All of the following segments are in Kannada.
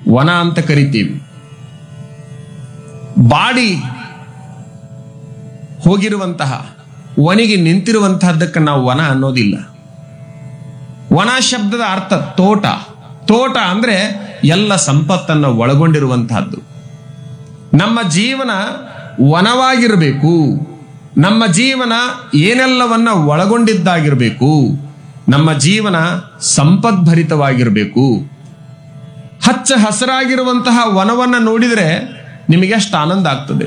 ವನ ಅಂತ ಕರಿತೀವಿ ಬಾಡಿ ಹೋಗಿರುವಂತಹ ವನಿಗೆ ನಿಂತಿರುವಂತಹದ್ದಕ್ಕೆ ನಾವು ವನ ಅನ್ನೋದಿಲ್ಲ ವನ ಶಬ್ದದ ಅರ್ಥ ತೋಟ ತೋಟ ಅಂದ್ರೆ ಎಲ್ಲ ಸಂಪತ್ತನ್ನು ಒಳಗೊಂಡಿರುವಂತಹದ್ದು ನಮ್ಮ ಜೀವನ ವನವಾಗಿರಬೇಕು ನಮ್ಮ ಜೀವನ ಏನೆಲ್ಲವನ್ನ ಒಳಗೊಂಡಿದ್ದಾಗಿರಬೇಕು ನಮ್ಮ ಜೀವನ ಸಂಪದ್ಭರಿತವಾಗಿರಬೇಕು ಹಚ್ಚ ಹಸಿರಾಗಿರುವಂತಹ ವನವನ್ನ ನೋಡಿದ್ರೆ ನಿಮಗೆ ಎಷ್ಟು ಆನಂದ ಆಗ್ತದೆ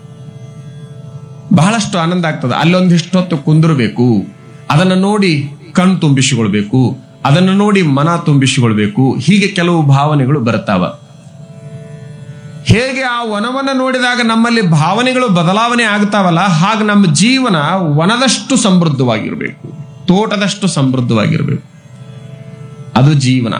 ಬಹಳಷ್ಟು ಆನಂದ ಆಗ್ತದೆ ಅಲ್ಲೊಂದಿಷ್ಟು ಹೊತ್ತು ಕುಂದಿರಬೇಕು ಅದನ್ನು ನೋಡಿ ಕಣ್ ತುಂಬಿಸಿಕೊಳ್ಬೇಕು ಅದನ್ನು ನೋಡಿ ಮನ ತುಂಬಿಸಿಕೊಳ್ಬೇಕು ಹೀಗೆ ಕೆಲವು ಭಾವನೆಗಳು ಬರ್ತಾವ ಹೇಗೆ ಆ ವನವನ್ನ ನೋಡಿದಾಗ ನಮ್ಮಲ್ಲಿ ಭಾವನೆಗಳು ಬದಲಾವಣೆ ಆಗ್ತಾವಲ್ಲ ಹಾಗೆ ನಮ್ಮ ಜೀವನ ವನದಷ್ಟು ಸಮೃದ್ಧವಾಗಿರ್ಬೇಕು ತೋಟದಷ್ಟು ಸಮೃದ್ಧವಾಗಿರ್ಬೇಕು ಅದು ಜೀವನ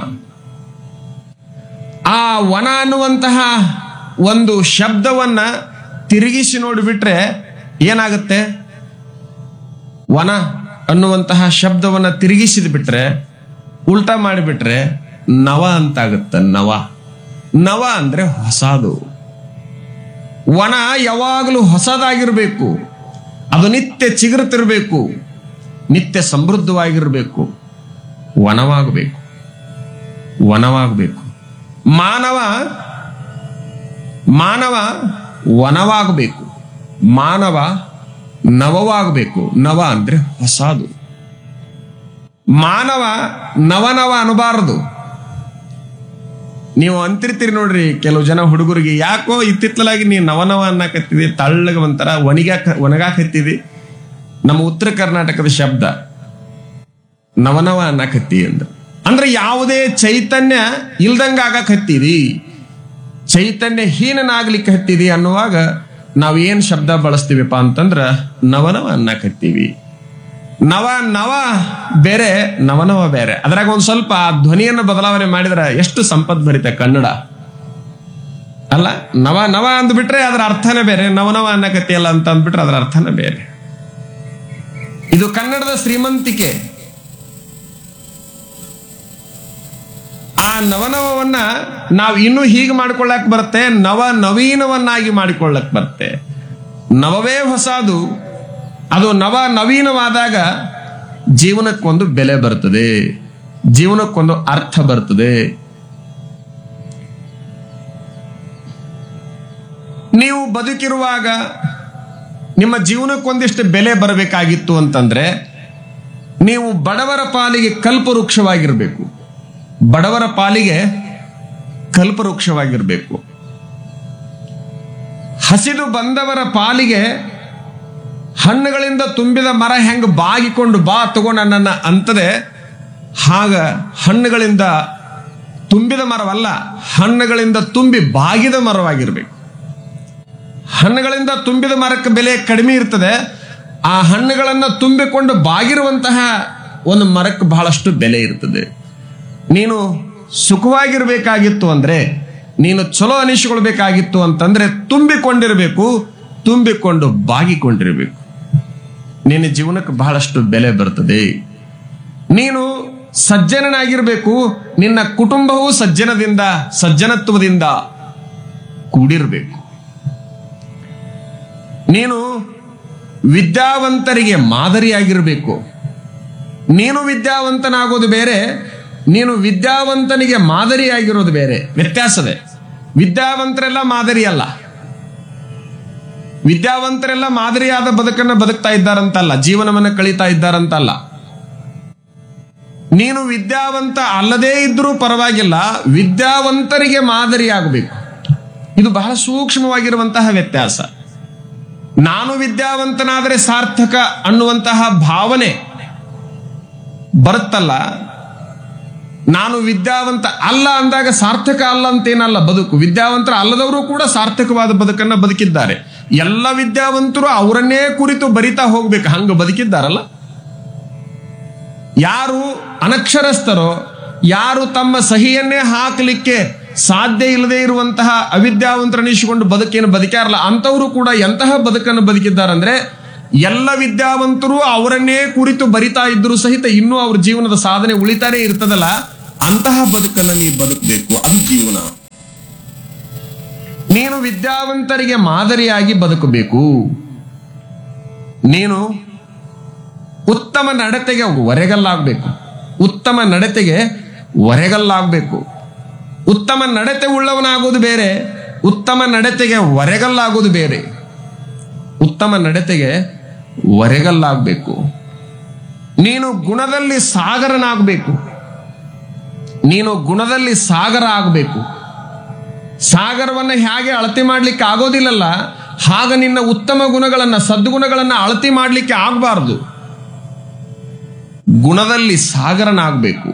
ಆ ವನ ಅನ್ನುವಂತಹ ಒಂದು ಶಬ್ದವನ್ನ ತಿರುಗಿಸಿ ನೋಡಿಬಿಟ್ರೆ ಏನಾಗುತ್ತೆ ವನ ಅನ್ನುವಂತಹ ಶಬ್ದವನ್ನ ತಿರುಗಿಸಿದ ಬಿಟ್ರೆ ಉಲ್ಟಾ ಮಾಡಿಬಿಟ್ರೆ ನವ ಅಂತಾಗುತ್ತೆ ನವ ನವ ಅಂದ್ರೆ ಹೊಸದು ವನ ಯಾವಾಗಲೂ ಹೊಸದಾಗಿರ್ಬೇಕು ಅದು ನಿತ್ಯ ಚಿಗುರುತ್ತಿರಬೇಕು ನಿತ್ಯ ಸಮೃದ್ಧವಾಗಿರಬೇಕು ವನವಾಗಬೇಕು ವನವಾಗಬೇಕು ಮಾನವ ಮಾನವ ವನವಾಗಬೇಕು ಮಾನವ ನವವಾಗಬೇಕು ನವ ಅಂದ್ರೆ ಹೊಸದು ಮಾನವ ನವನವ ಅನಬಾರದು ನೀವು ಅಂತಿರ್ತೀರಿ ನೋಡ್ರಿ ಕೆಲವು ಜನ ಹುಡುಗರಿಗೆ ಯಾಕೋ ಇತ್ತಿತ್ತಲಾಗಿ ನೀ ನವನವ ಅನ್ನಕತ್ತಿದಿ ತಳ್ಳಗ ಒಂಥರ ಒಣಗಾಕ ಒಣಗಾಕತ್ತಿದಿ ನಮ್ಮ ಉತ್ತರ ಕರ್ನಾಟಕದ ಶಬ್ದ ನವನವ ಅನ್ನಕತ್ತಿ ಅಂದ್ರ ಅಂದ್ರೆ ಯಾವುದೇ ಚೈತನ್ಯ ಇಲ್ದಂಗ ಆಗಕತ್ತಿದಿ ಚೈತನ್ಯ ಹೀನನಾಗ್ಲಿಕ್ಕೆ ಹತ್ತಿದಿ ಅನ್ನುವಾಗ ನಾವ್ ಏನ್ ಶಬ್ದ ಬಳಸ್ತೀವಿಪ್ಪ ಅಂತಂದ್ರ ನವನವ ಅನ್ನಕತ್ತೀವಿ ನವ ನವ ಬೇರೆ ನವನವ ಬೇರೆ ಅದ್ರಾಗ ಒಂದ್ ಸ್ವಲ್ಪ ಆ ಧ್ವನಿಯನ್ನು ಬದಲಾವಣೆ ಮಾಡಿದ್ರೆ ಎಷ್ಟು ಸಂಪದ್ಭರಿತ ಕನ್ನಡ ಅಲ್ಲ ನವ ನವ ಅಂದ್ಬಿಟ್ರೆ ಅದರ ಅರ್ಥನೇ ಬೇರೆ ನವನವ ಅನ್ನಕತ್ತಿಯಲ್ಲ ಅಂತ ಅಂದ್ಬಿಟ್ರೆ ಅದರ ಅರ್ಥನೇ ಬೇರೆ ಇದು ಕನ್ನಡದ ಶ್ರೀಮಂತಿಕೆ ಆ ನವನವವನ್ನ ನಾವು ಇನ್ನೂ ಹೀಗೆ ಮಾಡ್ಕೊಳ್ಳಕ್ ಬರುತ್ತೆ ನವ ನವೀನವನ್ನಾಗಿ ಮಾಡಿಕೊಳ್ಳಕ್ ಬರುತ್ತೆ ನವವೇ ಹೊಸದು ಅದು ನವ ನವೀನವಾದಾಗ ಜೀವನಕ್ಕೊಂದು ಬೆಲೆ ಬರ್ತದೆ ಜೀವನಕ್ಕೊಂದು ಅರ್ಥ ಬರ್ತದೆ ನೀವು ಬದುಕಿರುವಾಗ ನಿಮ್ಮ ಜೀವನಕ್ಕೊಂದಿಷ್ಟು ಬೆಲೆ ಬರಬೇಕಾಗಿತ್ತು ಅಂತಂದ್ರೆ ನೀವು ಬಡವರ ಪಾಲಿಗೆ ಕಲ್ಪವೃಕ್ಷವಾಗಿರ್ಬೇಕು ಬಡವರ ಪಾಲಿಗೆ ಕಲ್ಪವೃಕ್ಷವಾಗಿರ್ಬೇಕು ಹಸಿದು ಬಂದವರ ಪಾಲಿಗೆ ಹಣ್ಣುಗಳಿಂದ ತುಂಬಿದ ಮರ ಹೆಂಗ ಬಾಗಿಕೊಂಡು ಬಾ ತಗೊಂಡ ನನ್ನ ಅಂತದೆ ಹಾಗ ಹಣ್ಣುಗಳಿಂದ ತುಂಬಿದ ಮರವಲ್ಲ ಹಣ್ಣುಗಳಿಂದ ತುಂಬಿ ಬಾಗಿದ ಮರವಾಗಿರ್ಬೇಕು ಹಣ್ಣುಗಳಿಂದ ತುಂಬಿದ ಮರಕ್ಕೆ ಬೆಲೆ ಕಡಿಮೆ ಇರ್ತದೆ ಆ ಹಣ್ಣುಗಳನ್ನ ತುಂಬಿಕೊಂಡು ಬಾಗಿರುವಂತಹ ಒಂದು ಮರಕ್ಕೆ ಬಹಳಷ್ಟು ಬೆಲೆ ಇರ್ತದೆ ನೀನು ಸುಖವಾಗಿರ್ಬೇಕಾಗಿತ್ತು ಅಂದ್ರೆ ನೀನು ಚಲೋ ಅನಿಸಿಕೊಳ್ಬೇಕಾಗಿತ್ತು ಅಂತಂದ್ರೆ ತುಂಬಿಕೊಂಡಿರಬೇಕು ತುಂಬಿಕೊಂಡು ಬಾಗಿಕೊಂಡಿರಬೇಕು ನಿನ್ನ ಜೀವನಕ್ಕೆ ಬಹಳಷ್ಟು ಬೆಲೆ ಬರ್ತದೆ ನೀನು ಸಜ್ಜನನಾಗಿರ್ಬೇಕು ನಿನ್ನ ಕುಟುಂಬವು ಸಜ್ಜನದಿಂದ ಸಜ್ಜನತ್ವದಿಂದ ಕೂಡಿರಬೇಕು ನೀನು ವಿದ್ಯಾವಂತರಿಗೆ ಮಾದರಿಯಾಗಿರಬೇಕು ನೀನು ವಿದ್ಯಾವಂತನಾಗೋದು ಬೇರೆ ನೀನು ವಿದ್ಯಾವಂತನಿಗೆ ಮಾದರಿಯಾಗಿರೋದು ಬೇರೆ ವ್ಯತ್ಯಾಸವೇ ವಿದ್ಯಾವಂತರೆಲ್ಲ ಮಾದರಿ ಅಲ್ಲ ವಿದ್ಯಾವಂತರೆಲ್ಲ ಮಾದರಿಯಾದ ಬದುಕನ್ನು ಬದುಕ್ತಾ ಇದ್ದಾರಂತಲ್ಲ ಜೀವನವನ್ನು ಕಳೀತಾ ಇದ್ದಾರಂತಲ್ಲ ನೀನು ವಿದ್ಯಾವಂತ ಅಲ್ಲದೇ ಇದ್ರೂ ಪರವಾಗಿಲ್ಲ ವಿದ್ಯಾವಂತರಿಗೆ ಮಾದರಿಯಾಗಬೇಕು ಇದು ಬಹಳ ಸೂಕ್ಷ್ಮವಾಗಿರುವಂತಹ ವ್ಯತ್ಯಾಸ ನಾನು ವಿದ್ಯಾವಂತನಾದರೆ ಸಾರ್ಥಕ ಅನ್ನುವಂತಹ ಭಾವನೆ ಬರುತ್ತಲ್ಲ ನಾನು ವಿದ್ಯಾವಂತ ಅಲ್ಲ ಅಂದಾಗ ಸಾರ್ಥಕ ಅಲ್ಲ ಅಂತೇನಲ್ಲ ಬದುಕು ವಿದ್ಯಾವಂತರ ಅಲ್ಲದವರು ಕೂಡ ಸಾರ್ಥಕವಾದ ಬದುಕನ್ನ ಬದುಕಿದ್ದಾರೆ ಎಲ್ಲ ವಿದ್ಯಾವಂತರು ಅವರನ್ನೇ ಕುರಿತು ಬರಿತಾ ಹೋಗ್ಬೇಕು ಹಂಗ ಬದುಕಿದ್ದಾರಲ್ಲ ಯಾರು ಅನಕ್ಷರಸ್ಥರೋ ಯಾರು ತಮ್ಮ ಸಹಿಯನ್ನೇ ಹಾಕಲಿಕ್ಕೆ ಸಾಧ್ಯ ಇಲ್ಲದೆ ಇರುವಂತಹ ಅವಿದ್ಯಾವಂತರನಿಸಿಕೊಂಡು ಬದುಕೇನು ಬದುಕ್ಯಾರಲ್ಲ ಅಂತವರು ಕೂಡ ಎಂತಹ ಬದುಕನ್ನು ಬದುಕಿದ್ದಾರಂದ್ರೆ ಎಲ್ಲ ವಿದ್ಯಾವಂತರು ಅವರನ್ನೇ ಕುರಿತು ಬರಿತಾ ಇದ್ರು ಸಹಿತ ಇನ್ನೂ ಅವ್ರ ಜೀವನದ ಸಾಧನೆ ಉಳಿತಾನೆ ಇರ್ತದಲ್ಲ ಅಂತಹ ಬದುಕನ್ನ ನೀವು ಬದುಕಬೇಕು ಅದು ಜೀವನ ನೀನು ವಿದ್ಯಾವಂತರಿಗೆ ಮಾದರಿಯಾಗಿ ಬದುಕಬೇಕು ನೀನು ಉತ್ತಮ ನಡತೆಗೆ ಒರೆಗಲ್ಲಾಗಬೇಕು ಉತ್ತಮ ನಡತೆಗೆ ಒರೆಗಲ್ಲಾಗಬೇಕು ಉತ್ತಮ ನಡತೆ ಉಳ್ಳವನಾಗೋದು ಬೇರೆ ಉತ್ತಮ ನಡತೆಗೆ ಒರೆಗಲ್ಲಾಗೋದು ಬೇರೆ ಉತ್ತಮ ನಡತೆಗೆ ಒರೆಗಲ್ಲಾಗಬೇಕು ನೀನು ಗುಣದಲ್ಲಿ ಸಾಗರನಾಗಬೇಕು ನೀನು ಗುಣದಲ್ಲಿ ಸಾಗರ ಆಗಬೇಕು ಸಾಗರವನ್ನ ಹೇಗೆ ಅಳತೆ ಮಾಡ್ಲಿಕ್ಕೆ ಆಗೋದಿಲ್ಲಲ್ಲ ಹಾಗ ನಿನ್ನ ಉತ್ತಮ ಗುಣಗಳನ್ನ ಸದ್ಗುಣಗಳನ್ನ ಅಳತೆ ಮಾಡ್ಲಿಕ್ಕೆ ಆಗಬಾರ್ದು ಗುಣದಲ್ಲಿ ಸಾಗರನಾಗಬೇಕು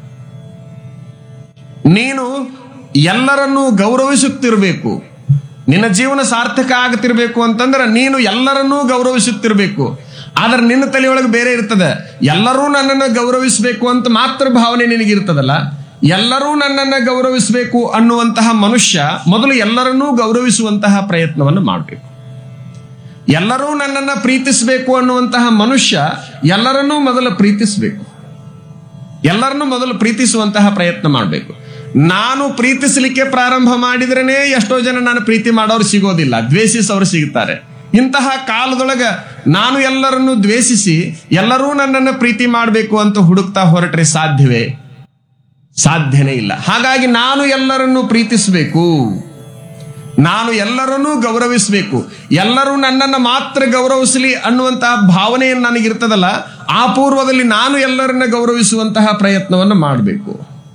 ನೀನು ಎಲ್ಲರನ್ನೂ ಗೌರವಿಸುತ್ತಿರಬೇಕು ನಿನ್ನ ಜೀವನ ಸಾರ್ಥಕ ಆಗತಿರ್ಬೇಕು ಅಂತಂದ್ರೆ ನೀನು ಎಲ್ಲರನ್ನೂ ಗೌರವಿಸುತ್ತಿರಬೇಕು ಆದ್ರೆ ನಿನ್ನ ತಲೆಯೊಳಗೆ ಬೇರೆ ಇರ್ತದೆ ಎಲ್ಲರೂ ನನ್ನನ್ನು ಗೌರವಿಸಬೇಕು ಅಂತ ಮಾತ್ರ ಭಾವನೆ ನಿನಗಿರ್ತದಲ್ಲ ಎಲ್ಲರೂ ನನ್ನನ್ನು ಗೌರವಿಸಬೇಕು ಅನ್ನುವಂತಹ ಮನುಷ್ಯ ಮೊದಲು ಎಲ್ಲರನ್ನೂ ಗೌರವಿಸುವಂತಹ ಪ್ರಯತ್ನವನ್ನು ಮಾಡಬೇಕು ಎಲ್ಲರೂ ನನ್ನನ್ನ ಪ್ರೀತಿಸಬೇಕು ಅನ್ನುವಂತಹ ಮನುಷ್ಯ ಎಲ್ಲರನ್ನೂ ಮೊದಲು ಪ್ರೀತಿಸಬೇಕು ಎಲ್ಲರನ್ನೂ ಮೊದಲು ಪ್ರೀತಿಸುವಂತಹ ಪ್ರಯತ್ನ ಮಾಡಬೇಕು ನಾನು ಪ್ರೀತಿಸಲಿಕ್ಕೆ ಪ್ರಾರಂಭ ಮಾಡಿದ್ರೇನೆ ಎಷ್ಟೋ ಜನ ನಾನು ಪ್ರೀತಿ ಮಾಡೋರು ಸಿಗೋದಿಲ್ಲ ದ್ವೇಷಿಸೋರು ಸಿಗುತ್ತಾರೆ ಇಂತಹ ಕಾಲದೊಳಗ ನಾನು ಎಲ್ಲರನ್ನೂ ದ್ವೇಷಿಸಿ ಎಲ್ಲರೂ ನನ್ನನ್ನು ಪ್ರೀತಿ ಮಾಡಬೇಕು ಅಂತ ಹುಡುಕ್ತಾ ಹೊರಟ್ರೆ ಸಾಧ್ಯವೇ ಸಾಧ್ಯನೇ ಇಲ್ಲ ಹಾಗಾಗಿ ನಾನು ಎಲ್ಲರನ್ನೂ ಪ್ರೀತಿಸಬೇಕು ನಾನು ಎಲ್ಲರನ್ನೂ ಗೌರವಿಸಬೇಕು ಎಲ್ಲರೂ ನನ್ನನ್ನು ಮಾತ್ರ ಗೌರವಿಸಲಿ ಅನ್ನುವಂತಹ ಭಾವನೆ ನನಗಿರ್ತದಲ್ಲ ಆ ಪೂರ್ವದಲ್ಲಿ ನಾನು ಎಲ್ಲರನ್ನ ಗೌರವಿಸುವಂತಹ ಪ್ರಯತ್ನವನ್ನು ಮಾಡಬೇಕು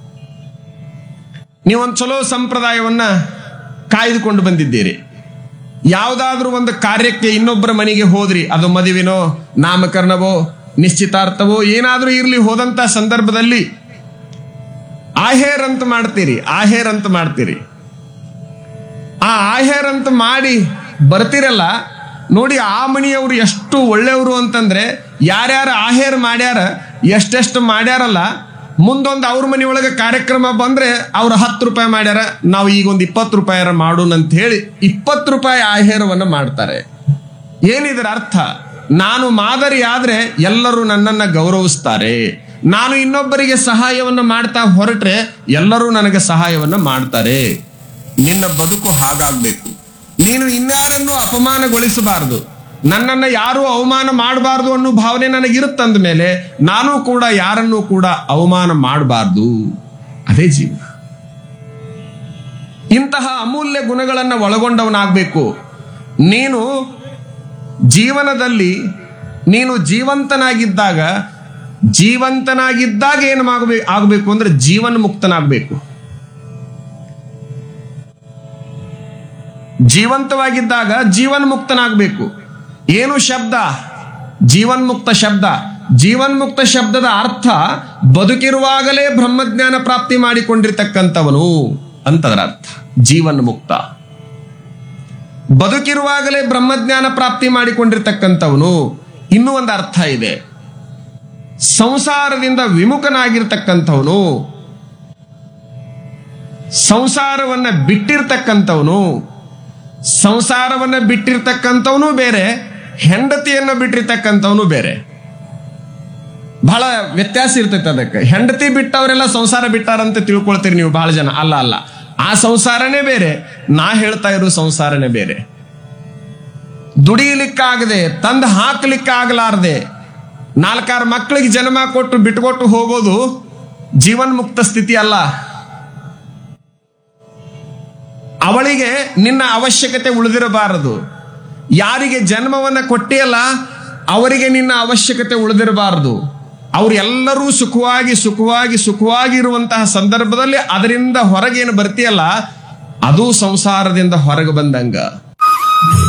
ನೀವೊಂದು ಚಲೋ ಸಂಪ್ರದಾಯವನ್ನ ಕಾಯ್ದುಕೊಂಡು ಬಂದಿದ್ದೀರಿ ಯಾವುದಾದ್ರೂ ಒಂದು ಕಾರ್ಯಕ್ಕೆ ಇನ್ನೊಬ್ಬರ ಮನೆಗೆ ಹೋದ್ರಿ ಅದು ಮದುವೆನೋ ನಾಮಕರಣವೋ ನಿಶ್ಚಿತಾರ್ಥವೋ ಏನಾದ್ರೂ ಇರ್ಲಿ ಹೋದಂತ ಸಂದರ್ಭದಲ್ಲಿ ಆಹೇರ್ ಅಂತ ಮಾಡ್ತೀರಿ ಆಹೇರ್ ಅಂತ ಮಾಡ್ತೀರಿ ಆ ಆಹೇರ್ ಅಂತ ಮಾಡಿ ಬರ್ತಿರಲ್ಲ ನೋಡಿ ಆ ಮನೆಯವರು ಎಷ್ಟು ಒಳ್ಳೆಯವರು ಅಂತಂದ್ರೆ ಯಾರ್ಯಾರು ಆಹೇರ್ ಮಾಡ್ಯಾರ ಎಷ್ಟೆಷ್ಟು ಮಾಡ್ಯಾರಲ್ಲ ಮುಂದೊಂದು ಅವ್ರ ಮನೆಯೊಳಗೆ ಕಾರ್ಯಕ್ರಮ ಬಂದ್ರೆ ಅವ್ರು ಹತ್ತು ರೂಪಾಯಿ ಮಾಡ್ಯಾರ ನಾವು ಈಗ ಒಂದು ಇಪ್ಪತ್ತು ರೂಪಾಯಿ ಮಾಡೋಣ ಅಂತ ಹೇಳಿ ಇಪ್ಪತ್ತು ರೂಪಾಯಿ ಆಹೇರವನ್ನು ಮಾಡ್ತಾರೆ ಏನಿದ್ರ ಅರ್ಥ ನಾನು ಮಾದರಿ ಆದ್ರೆ ಎಲ್ಲರೂ ನನ್ನನ್ನ ಗೌರವಿಸ್ತಾರೆ ನಾನು ಇನ್ನೊಬ್ಬರಿಗೆ ಸಹಾಯವನ್ನು ಮಾಡ್ತಾ ಹೊರಟ್ರೆ ಎಲ್ಲರೂ ನನಗೆ ಸಹಾಯವನ್ನು ಮಾಡ್ತಾರೆ ನಿನ್ನ ಬದುಕು ಹಾಗಾಗ್ಬೇಕು ನೀನು ಇನ್ಯಾರನ್ನು ಅಪಮಾನಗೊಳಿಸಬಾರದು ನನ್ನನ್ನ ಯಾರು ಅವಮಾನ ಮಾಡಬಾರ್ದು ಅನ್ನೋ ಭಾವನೆ ನನಗಿರುತ್ತಂದ ಮೇಲೆ ನಾನು ಕೂಡ ಯಾರನ್ನೂ ಕೂಡ ಅವಮಾನ ಮಾಡಬಾರ್ದು ಅದೇ ಜೀವನ ಇಂತಹ ಅಮೂಲ್ಯ ಗುಣಗಳನ್ನು ಒಳಗೊಂಡವನಾಗಬೇಕು ನೀನು ಜೀವನದಲ್ಲಿ ನೀನು ಜೀವಂತನಾಗಿದ್ದಾಗ ಜೀವಂತನಾಗಿದ್ದಾಗ ಏನು ಆಗಬೇಕು ಆಗಬೇಕು ಅಂದ್ರೆ ಜೀವನ ಮುಕ್ತನಾಗಬೇಕು ಜೀವಂತವಾಗಿದ್ದಾಗ ಜೀವನ್ ಮುಕ್ತನಾಗಬೇಕು ಏನು ಶಬ್ದ ಜೀವನ್ಮುಕ್ತ ಶಬ್ದ ಜೀವನ್ಮುಕ್ತ ಶಬ್ದದ ಅರ್ಥ ಬದುಕಿರುವಾಗಲೇ ಬ್ರಹ್ಮಜ್ಞಾನ ಪ್ರಾಪ್ತಿ ಮಾಡಿಕೊಂಡಿರ್ತಕ್ಕಂಥವನು ಅಂತದರ ಅರ್ಥ ಜೀವನ್ ಮುಕ್ತ ಬದುಕಿರುವಾಗಲೇ ಬ್ರಹ್ಮಜ್ಞಾನ ಪ್ರಾಪ್ತಿ ಮಾಡಿಕೊಂಡಿರ್ತಕ್ಕಂಥವನು ಇನ್ನೂ ಒಂದು ಅರ್ಥ ಇದೆ ಸಂಸಾರದಿಂದ ವಿಮುಖನಾಗಿರ್ತಕ್ಕಂಥವನು ಸಂಸಾರವನ್ನ ಬಿಟ್ಟಿರ್ತಕ್ಕಂಥವನು ಸಂಸಾರವನ್ನ ಬಿಟ್ಟಿರ್ತಕ್ಕಂಥವನು ಬೇರೆ ಹೆಂಡತಿಯನ್ನ ಬಿಟ್ಟಿರ್ತಕ್ಕಂಥವನು ಬೇರೆ ಬಹಳ ವ್ಯತ್ಯಾಸ ಇರ್ತೈತೆ ಅದಕ್ಕೆ ಹೆಂಡತಿ ಬಿಟ್ಟವರೆಲ್ಲ ಸಂಸಾರ ಬಿಟ್ಟಾರಂತ ತಿಳ್ಕೊಳ್ತೀರಿ ನೀವು ಬಹಳ ಜನ ಅಲ್ಲ ಅಲ್ಲ ಆ ಸಂಸಾರನೇ ಬೇರೆ ನಾ ಹೇಳ್ತಾ ಇರೋ ಸಂಸಾರನೇ ಬೇರೆ ದುಡಿಯಲಿಕ್ಕಾಗದೆ ತಂದು ಹಾಕ್ಲಿಕ್ಕಾಗಲಾರ್ದೆ ನಾಲ್ಕಾರು ಮಕ್ಕಳಿಗೆ ಜನ್ಮ ಕೊಟ್ಟು ಬಿಟ್ಕೊಟ್ಟು ಹೋಗೋದು ಜೀವನ್ಮುಕ್ತ ಸ್ಥಿತಿ ಅಲ್ಲ ಅವಳಿಗೆ ನಿನ್ನ ಅವಶ್ಯಕತೆ ಉಳಿದಿರಬಾರದು ಯಾರಿಗೆ ಜನ್ಮವನ್ನ ಕೊಟ್ಟಿಯಲ್ಲ ಅವರಿಗೆ ನಿನ್ನ ಅವಶ್ಯಕತೆ ಉಳಿದಿರಬಾರದು ಅವರೆಲ್ಲರೂ ಸುಖವಾಗಿ ಸುಖವಾಗಿ ಸುಖವಾಗಿ ಇರುವಂತಹ ಸಂದರ್ಭದಲ್ಲಿ ಅದರಿಂದ ಹೊರಗೇನು ಬರ್ತೀಯಲ್ಲ ಅದು ಸಂಸಾರದಿಂದ ಹೊರಗೆ ಬಂದಂಗ